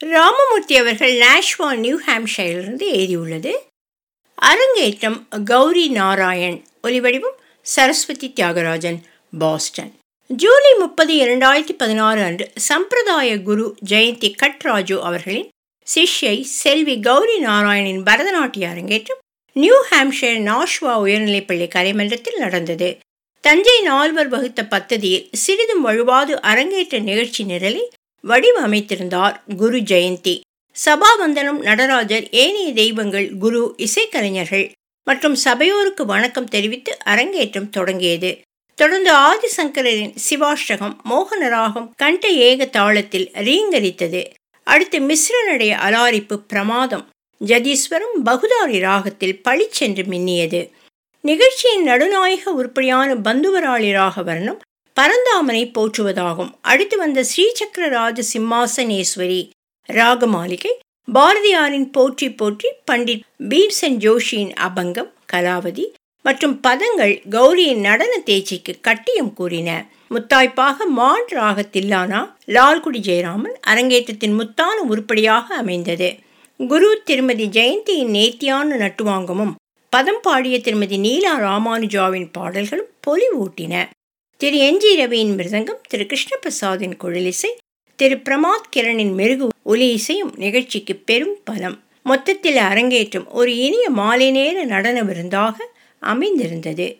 ராமமூர்த்தி அவர்கள் நாஷ்வா நியூ ஹாம்ஷைரிலிருந்து எழுதியுள்ளது அரங்கேற்றம் கௌரி நாராயண் ஒலிவடிவம் சரஸ்வதி தியாகராஜன் பாஸ்டன் ஜூலை முப்பது இரண்டாயிரத்தி பதினாறு அன்று சம்பிரதாய குரு ஜெயந்தி கட்ராஜு அவர்களின் சிஷ்யை செல்வி கௌரி நாராயணின் பரதநாட்டிய அரங்கேற்றம் நியூ ஹாம்ஷயர் நாஷ்வா உயர்நிலைப்பள்ளி கலைமன்றத்தில் நடந்தது தஞ்சை நால்வர் வகுத்த பத்ததியில் சிறிதும் வழுவாது அரங்கேற்ற நிகழ்ச்சி நிரலை வடிவமைத்திருந்தார் குரு ஜெயந்தி சபாவந்தனம் நடராஜர் ஏனைய தெய்வங்கள் குரு இசைக்கலைஞர்கள் மற்றும் சபையோருக்கு வணக்கம் தெரிவித்து அரங்கேற்றம் தொடங்கியது தொடர்ந்து ஆதிசங்கரின் சிவாஷ்டகம் மோகனராகம் கண்ட ஏக தாளத்தில் ரீங்கரித்தது அடுத்து மிஸ்ரனுடைய அலாரிப்பு பிரமாதம் ஜதீஸ்வரம் பகுதாரி ராகத்தில் பளிச்சென்று மின்னியது நிகழ்ச்சியின் நடுநாயக உருப்படியான பந்துவராளி ராகவர்ணம் பரந்தாமனை போற்றுவதாகும் அடுத்து வந்த ஸ்ரீசக்கரராஜ சிம்மாசனேஸ்வரி ராகமாளிகை பாரதியாரின் போற்றி போற்றி பண்டிட் பீம்சன் ஜோஷியின் அபங்கம் கலாவதி மற்றும் பதங்கள் கௌரியின் நடன தேர்ச்சிக்கு கட்டியம் கூறின முத்தாய்ப்பாக மான் ராகத்தில்லானா லால்குடி ஜெயராமன் அரங்கேற்றத்தின் முத்தான உருப்படியாக அமைந்தது குரு திருமதி ஜெயந்தியின் நேர்த்தியான நட்டுவாங்கமும் பதம் பாடிய திருமதி நீலா ராமானுஜாவின் பாடல்களும் பொலிவூட்டின திரு என் ஜி ரவியின் மிருதங்கம் திரு கிருஷ்ணபிரசாதின் குழலிசை திரு பிரமாத் கிரணின் மெருகு ஒலி இசையும் நிகழ்ச்சிக்கு பெரும் பலம் மொத்தத்தில் அரங்கேற்றம் ஒரு இனிய மாலை நேர நடன விருந்தாக அமைந்திருந்தது